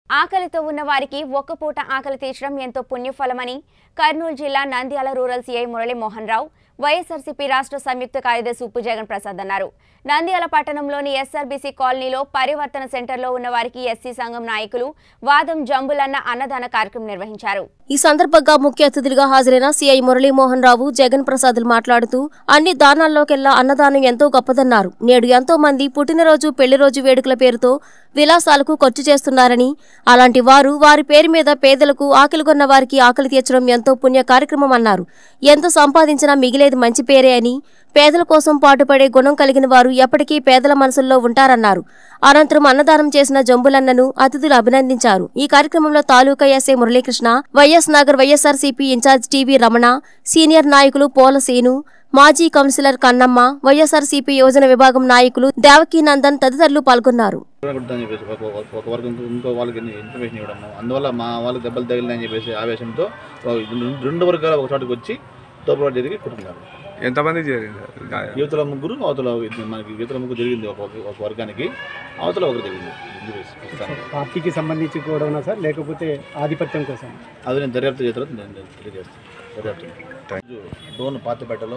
ఆకలితో ఉన్న వారికి ఒక్క పూట ఆకలి తీర్చడం ఎంతో పుణ్యఫలమని కర్నూలు జిల్లా Nandyal rural CI Muralimohan Rao YSRCP రాష్ట్ర సంయుక్త కార్యదర్శి ఉప్పు జగన్ ప్రసాద్ అన్నారు నంద్యాల పట్టణంలోని ఎస్ఆర్బీసీ కాలనీలో పరివర్తన సెంటర్లో ఉన్న వారికి ఎస్సీ సంఘం నాయకులు వాదం జంబులన్న అన్నదాన కార్యక్రమం నిర్వహించారు ఈ సందర్భంగా ముఖ్య అతిథులుగా హాజరైన సీఐ మురళీమోహన్ రావు జగన్ ప్రసాద్లు మాట్లాడుతూ అన్ని దానాల్లోకెల్లా అన్నదానం ఎంతో గొప్పదన్నారు నేడు ఎంతో మంది పుట్టినరోజు పెళ్లిరోజు వేడుకల పేరుతో విలాసాలకు ఖర్చు చేస్తున్నారని అలాంటి వారు వారి పేరు మీద పేదలకు ఆకలిగొన్న వారికి ఆకలి తీర్చడం ఎంతో పుణ్య కార్యక్రమం అన్నారు ఎంత సంపాదించినా మిగిలేది మంచి పేరే అని పేదల కోసం పాటుపడే గుణం కలిగిన వారు ఎప్పటికీ పేదల మనసుల్లో ఉంటారన్నారు అనంతరం అన్నదానం చేసిన జంబులన్నను అతిథులు అభినందించారు ఈ కార్యక్రమంలో తాలూకా SA Muralikrishna YS Nagar YSRCP in charge TV Ramana senior నాయకులు పోలసేను మాజీ కౌన్సిలర్ కన్నమ్మ వైఎస్ఆర్సీపీ యోజన విభాగం నాయకులు దేవకీనందన్ తదితరులు పాల్గొన్నారు కొడుతుందని చెప్పేసి ఒక ఒక- ఒక వర్గం ఇంకో- ఇంకో వాళ్ళకి ఇన్ఫర్మేషన్ ఇవ్వడము అందువల్ల మా వాళ్ళకి దెబ్బలు తగిలినాయని చెప్పేసి ఆవేశంతో ఒక రెండు- రెండు వర్గాలు ఒక చోటుకు వచ్చి తోపులాట జరిగి కుట్టుకున్నారు ఎంతమంది చేరింది గాయం? యువతల ముగ్గురు అవతల ఇద్దరు- మనకి యువతల ముగ్గురు జరిగింది ఒక ఒక- ఒక వర్గానికి అవతల ఒకరు జరిగింది ఇది వేసి ప్రస్తుతానికి. పార్టీకి సంబంధించి కూడా సార్ లేకపోతే ఆధిపత్యం కోసం అది నేను దర్యాప్తు చేసిన తర్వాత నేను నేను తెలియజేస్తాను దర్యాప్తు రోజు డోన్ పాతిపేటలో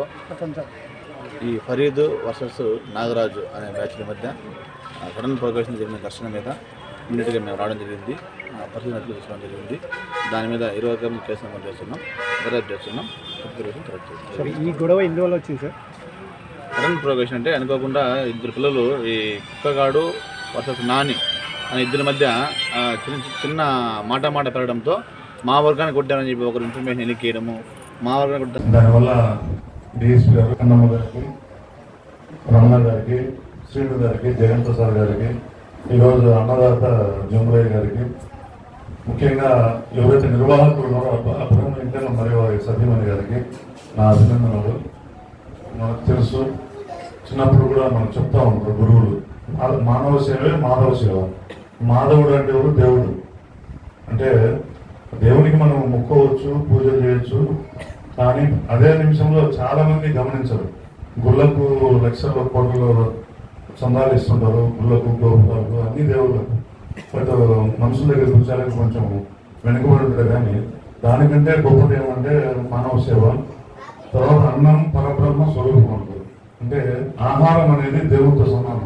ఈ ఫరీద్ వర్సెస్ నాగరాజు అనే బ్యాచ్ల మధ్య సడన్ ప్రోగ్రెషన్ జరిగిన ఘర్షణ మీద ఇమ్మీడియట్గా మేము రావడం జరిగింది ఆ, పరిశీలనట్లు తీసుకోవడం జరిగింది దాని మీద ఇరవై గ్రాములు కేసు నమోదు చేస్తున్నాం దర్యాప్తు చేస్తున్నాం ఇద్దరు కరెక్ట్ సార్ ఈ గొడవ ఎన్ని రోజులు వచ్చింది సార్ సడన్ ప్రోగ్రెషన్ అంటే అనుకోకుండా ఇద్దరు పిల్లలు ఈ కుక్కగాడు వర్సెస్ నాని అనే ఇద్దరి మధ్య ఆ, చిన్న చిన్న మాట మాట పెరగడంతో మా వర్గానికి కొట్టారని చెప్పి ఒకరు ఇన్ఫర్మేషన్ ఎన్నికేయడము మా వర్గానికి కొట్టారు దానివల్ల డిఎస్పీ గారు కన్నమ్మ గారికి రమణ గారికి శ్రీను గారికి జగన్ ప్రసాద్ గారికి ఈరోజు అన్నదాత జములయ్య గారికి ముఖ్యంగా ఎవరైతే నిర్వాహకులు ఉన్నారో అబ్బ- అబ్రహం వెంకన్న మరియు వారి సతీమణి గారికి నా అభినందనలు మనకు తెలుసు చిన్నప్పుడు కూడా మనం చెప్తా ఉంటారు గురువులు మా- మానవ సేవే మాధవ సేవ మాధవుడు అంటే ఎవరు దేవుడు అంటే దేవునికి మనం మొక్కవచ్చు పూజలు చేయొచ్చు కానీ అదే నిమిషంలో చాలా మంది గమనించరు గుళ్ళకు లక్షల కోట్ల చందాలు ఇస్తుంటారు గుళ్ళకు గోపురాలకు అన్ని దేవుళ్ళకు బట్ మనుషుల దగ్గర కూర్చోడానికి కొంచెం వెనుకబడి ఉంటారు కానీ దానికంటే గొప్పది ఏమంటే మానవ సేవ తర్వాత అన్నం పరబ్రహ్మ స్వరూపం అంటారు అంటే ఆహారం అనేది దేవుడితో సమానం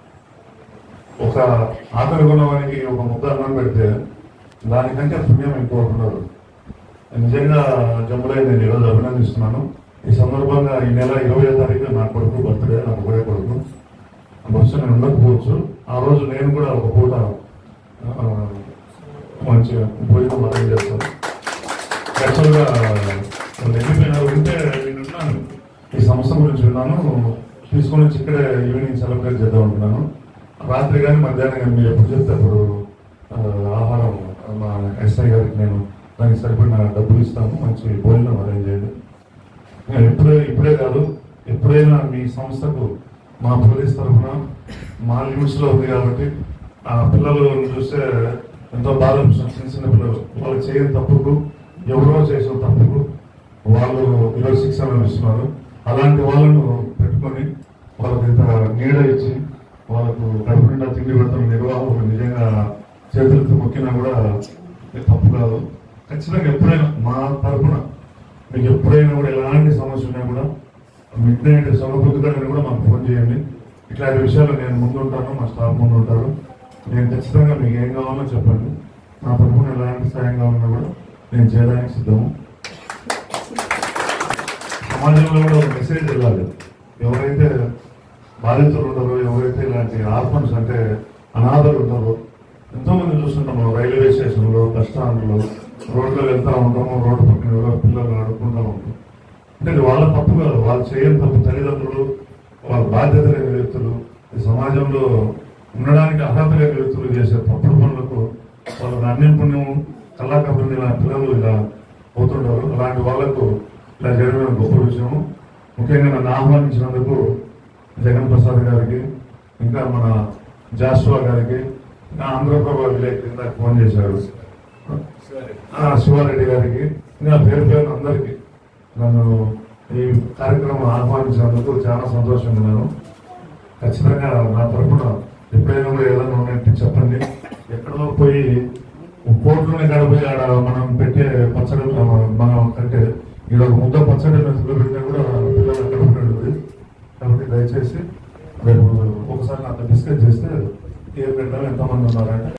ఒక ఆకలి కొన్నవానికి ఒక ముద్ద అన్నం పెడితే దానికంటే పుణ్యం ఎక్కువ ఉండదు నిజంగా జమ్ములై నేను ఈరోజు అభినందిస్తున్నాను ఈ సందర్భంగా ఈ నెల ఇరవై తారీఖు నా కొడుకు బర్త్డే నాకు ఒకడే కొడుకు బహుశా నేను ఉండకపోవచ్చు ఆ రోజు నేను కూడా ఒక పూట ఆ, మంచిగా భోజనం అరేంజ్ చేస్తాను యాక్చువల్గా వాళ్ళు వెళ్ళిపోయినారు ఉంటే నేను ఉన్నాను ఈ సంస్థ గురించి విన్నాను తీసుకొని వచ్చి ఇక్కడే ఈవినింగ్ సెలబ్రేట్ చేద్దాం అనుకున్నాను రాత్రి కానీ మధ్యాహ్నం కానీ మీరు ఎప్పుడు చెప్తే అప్పుడు ఆ, ఆహారం మా ఎస్ఐ గారికి నేను దానికి సరిపడిన డబ్బులు ఇస్తాను మంచి భోజనం అరేంజ్ చేయండి నేను ఎప్పుడే ఇప్పుడే కాదు ఎప్పుడైనా మీ సంస్థకు మా పోలీస్ తరఫున మా లిమిట్స్ లో ఉంది కాబట్టి ఆ పిల్లలు చూస్తే ఎంతో బాధ అనిపిస్తుంది చిన్న చిన్న పిల్లలు వాళ్ళు చేయని తప్పుకు ఎవరో చేసిన తప్పుకు వాళ్ళు ఈరోజు శిక్ష అనుభవిస్తున్నారు అలాంటి వాళ్ళను పెట్టుకొని వాళ్ళకి ఇంత నీడ ఇచ్చి వాళ్ళకు కడుపు నిండా తిండి పెడతాం నిర్వాహకులు నిజంగా చేతులతో మొక్కినా కూడా ఇది తప్పు కాదు ఖచ్చితంగా ఎప్పుడైనా మా తరఫున మీకు ఎప్పుడైనా కూడా ఎలాంటి సమస్య ఉన్నా కూడా మిడ్ నైట్ సమబుద్ధిగా కూడా మాకు ఫోన్ చేయండి ఇట్లాంటి విషయాలు నేను ముందుంటాను మా స్టాఫ్ ముందు ఉంటారు నేను ఖచ్చితంగా మీకు ఏం కావాలో చెప్పండి నా తరఫున ఎలాంటి సాయం కావాలన్నా కూడా నేను చేయడానికి సిద్ధము సమాజంలో కూడా ఒక మెసేజ్ వెళ్ళాలి ఎవరైతే బాధితులు ఉంటారో ఎవరైతే ఇలాంటి ఆర్ఫన్స్ అంటే అనాథలు ఉంటారో ఎంతో మంది చూస్తుంటాం మనం రైల్వే స్టేషన్లో బస్ స్టాండ్లో రోడ్లో వెళ్తా ఉంటాము రోడ్డు పక్కన ఎవరో పిల్లలు ఆడుకుంటూ ఉంటాం అంటే ఇది వాళ్ళ తప్పు కాదు వాళ్ళు చేయని తప్పు తల్లిదండ్రులు వాళ్ళ బాధ్యత లేని వ్యక్తులు ఈ సమాజంలో ఉండడానికి అర్హత లేని వ్యక్తులు చేసే తప్పుడు పనులకు వాళ్ళకి అన్యం పుణ్యం కళాకబుల్ని ఇలా పిల్లలు ఇలా పోతుంటారు అలాంటి వాళ్ళకు ఇలా జరగడం గొప్ప విషయం ముఖ్యంగా నన్ను ఆహ్వానించినందుకు జగన్ ప్రసాద్ గారికి ఇంకా మన జాస్వా గారికి ఇంకా ఆంధ్రప్రభ విలేకరి ఇందాక ఫోన్ చేశాడు ఆ, శివారెడ్డి గారికి ఇంకా పేరు పేరు అందరికీ నన్ను ఈ కార్యక్రమం ఆహ్వానించినందుకు చాలా సంతోషంగా ఉన్నాను ఖచ్చితంగా నా తరఫున ఎప్పుడైనా కూడా ఏదైనా ఉన్నట్టు చెప్పండి ఎక్కడో పోయి కోర్టులోనే గడపోయి ఆడ మనం పెట్టే పచ్చడి ఆ, మనం కంటే ఇక్కడ ఒక ముద్ద పచ్చడి పెట్టినా కూడా పిల్లలు అక్కడ ఉంటుంది కాబట్టి దయచేసి రేపు ఒకసారి నాతో డిస్కస్ చేస్తే ఏ పెట్టాలి ఎంతమంది ఉన్నారంటే